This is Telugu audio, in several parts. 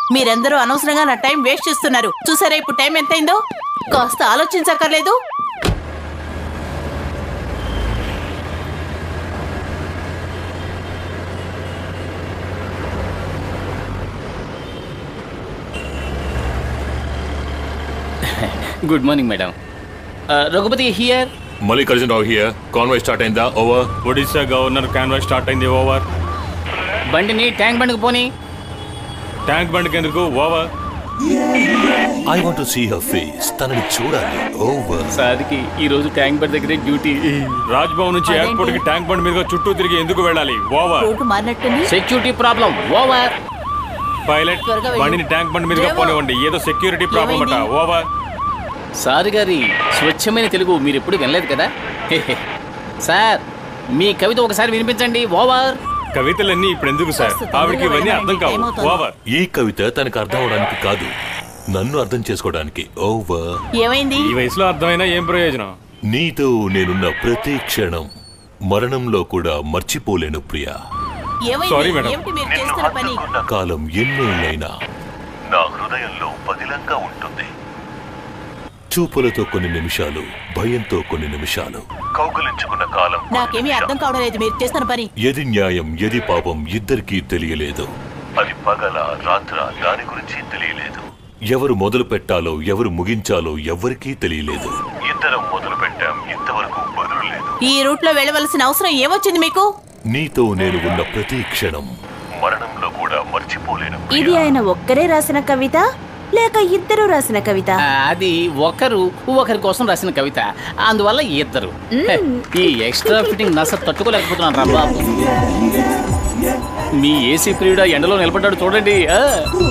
మీరందరూ అనవసరంగా నా టైం వేస్ట్ చేస్తున్నారు చూసారా ఇప్పుడు టైం ఎంతైందో కాస్త ఆలోచించక్కర్లేదు good morning madam Raghupathi here Mallikarjun Rao here convoy start అయిందా over Odisha governor convoy start అయింది ఓవర్ బండిని ట్యాంక్ బండికి పోని ట్యాంక్ బండ్ కిందకు over I want see her face తనని చూడాలి ఓవర్ సార్కి ఈ రోజు ట్యాంక్ బండ్ దగ్గరే డ్యూటీ రాజ్ భవన్ నుంచి అదేంటి? ఎయిర్పోర్ట్ కి ట్యాంక్ బండ్ మీద చుట్టూ తిరిగి ఎందుకు వెళ్ళాలి ఓవర్ రోడ్డు మారినట్టుంది సెక్యూరిటీ ప్రాబ్లం ఓవర్ పైలట్ త్వరగా వెళ్ళు. బండిని ట్యాంక్ బండ్ మీదుగా ఏమో. పోనివ్వండి ఏదో సెక్యూరిటీ ప్రాబ్లం అట ఏమైంది? ఓవర్ సార్ గారి స్వచ్ఛమైన తెలుగు మీరు ఎప్పుడు వినలేదు కదా సార్ మీ కవిత ఒకసారి వినిపించండి ఓవర్ కవితలన్నీ ఇప్పుడు ఎందుకు సార్ కాస్త ఆవిడకి ఇవన్నీ తొందరగా అర్థం కావు ఏమవుతోంది? ఓవర్ ఈ కవిత తనకు అర్థం అవడానికి కాదు నన్ను అర్థం చేసుకోవడానికి ఓవర్ ఏమైంది ఈ వయసులో అర్థమైనా ఏం ప్రయోజనం నీతో నేనున్న ప్రతి క్షణం మరణంలో కూడా మర్చిపోలేను ప్రియా ఏమైంది Sorry, madam. ఏమిటి మీరు చేస్తున్న పని కాలం ఎన్నేళ్ళైనా నా హృదయంలో పదిలంగా ఉంటుంది చూపులతో కొన్ని నిమిషాలు భయంతో కొన్ని నిమిషాలు కౌగులించుకున్న కాలం నాకేమీ అర్థం కావడం లేదు మీరు చేస్తున్న పని ఎది న్యాయం ఎది పాపం ఇద్దరికీ తెలియలేదు అది పగల రాత్ర దాని గురించి తెలియలేదు ఎవరు మొదలు పెట్టాలో ఎవరు ముగించాలో ఎవ్వరికీ తెలియలేదు ఇద్దరం మొదలు పెట్టాం ఇంతవరకు బదులు లేదు ఈ రూట్ లో వెళ్ళవలసిన అవసరం ఏమొచ్చింది మీకు నీతో నేను ఉన్న ప్రతి క్షణం మరణంలో కూడా మర్చిపోలేను ఇది ఆయన ఒక్కరే రాసిన కవిత లేక ఇద్దరు రాసిన కవిత అది ఒకరు ఒకరి కోసం రాసిన కవిత అందువల్ల ఇద్దరు ఈ ఎక్స్ట్రా ఫిట్టింగ్ నస తట్టుకోలేకపోతున్నాను రా బాబు మీ ఏసీ ప్రియుడ ఎండలో నిలబడ్డాడు చూడండి ఆ.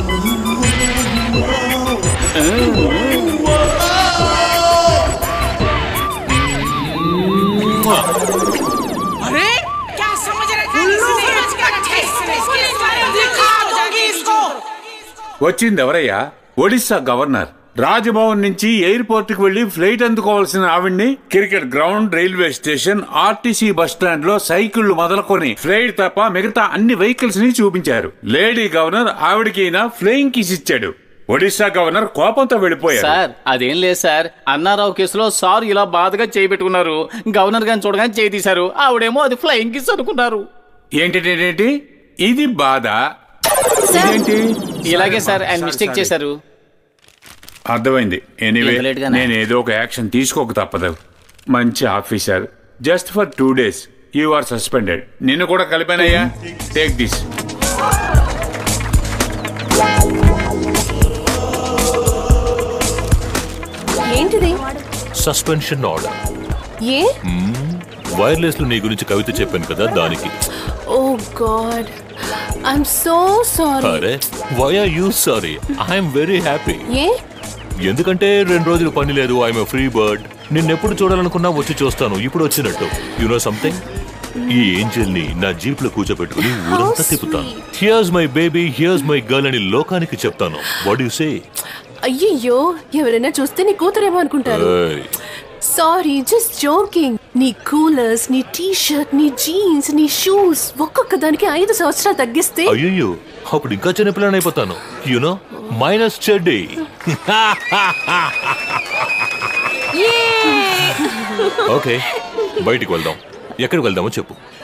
अरे क्या समझ रखा है समझ का पुलिस वाले दिखा दोगे इसको వచ్చింది ఎవరయ్యా ఒడిశా గవర్నర్ రాజ్భవన్ నుంచి ఎయిర్పోర్ట్ కి వెళ్లి ఫ్లైట్ అందుకోవాల్సిన ఆవిడ్ని cricket ground railway station RTC bus stand లో సైకిళ్లు మొదలుకొని ఫ్లైట్ తప్ప మిగతా అన్ని వెహికల్స్ ని చూపించారు లేడీ గవర్నర్ ఆవిడకి ఈయన ఫ్లయింగ్ కిస్ ఇచ్చాడు ఒడిశా గవర్నర్ కోపంతో వెళ్ళిపోయారు సార్ అదేం లేదు సార్ అన్నారావు కేసులో సార్ ఇలా బాధగా చేయబెట్టుకున్నారు గవర్నర్ గారిని చూడగానే చేయి తీశారు ఆవిడేమో అది ఫ్లయింగ్ కిస్ అనుకున్నారు ఏంటి ఇది బాధ ఇదేంటి ఇలాగే సార్ ఆయన Sorry, మిస్టేక్ sorry. చేశారు అర్థమైంది ఎనీవే ఎంత late గానా? నేను ఏదో ఒక యాక్షన్ తీసుకోక తప్పదు మంచి officer just for two days you are suspended నిన్ను కూడా కలిపానయ్యా టేక్ దిస్ ఏంటిది సస్పెన్షన్ ఆర్డర్ ఏ వైర్లెస్ లో నీ గురించి కవిత చెప్పాను కదా దానికి oh god I'm so sorry అరే why are you sorry I'm very happy ఏ ఎందుకంటే రెండు రోజులు పని లేదు ఐఎమ్ ఫ్రీ బర్డ్ నిన్నెప్పుడు చూడాలనుకున్నా వచ్చి చూస్తాను ఇప్పుడు వచ్చినట్టు యు నో సంథింగ్ ఈ ఏంజల్ ని నా జీప్ లో కూర్చోబెట్టుకుని ఊరంతా తిప్పుతాను here's my baby here's my girl అని లోకానికి చెప్తాను వాట్ యు సే అయ్యయ్యో ఎవరైనా చూస్తే నీ కూతురేమో అనుకుంటారు సారీ జస్ట్ జోకింగ్ నీ కూలర్స్ నీ టీ షర్ట్ నీ జీన్స్ నీ షూస్ ఒక్కొక్క దానికి ఐదు సంవత్సరాలు తగ్గిస్తే అయ్యో అప్పుడు ఇంకా చిన్నపిల్లని అయిపోతాను యునో మైనస్ చెడ్డీ ఓకే బయటికి వెళ్దాం ఎక్కడికి వెళ్దామో చెప్పు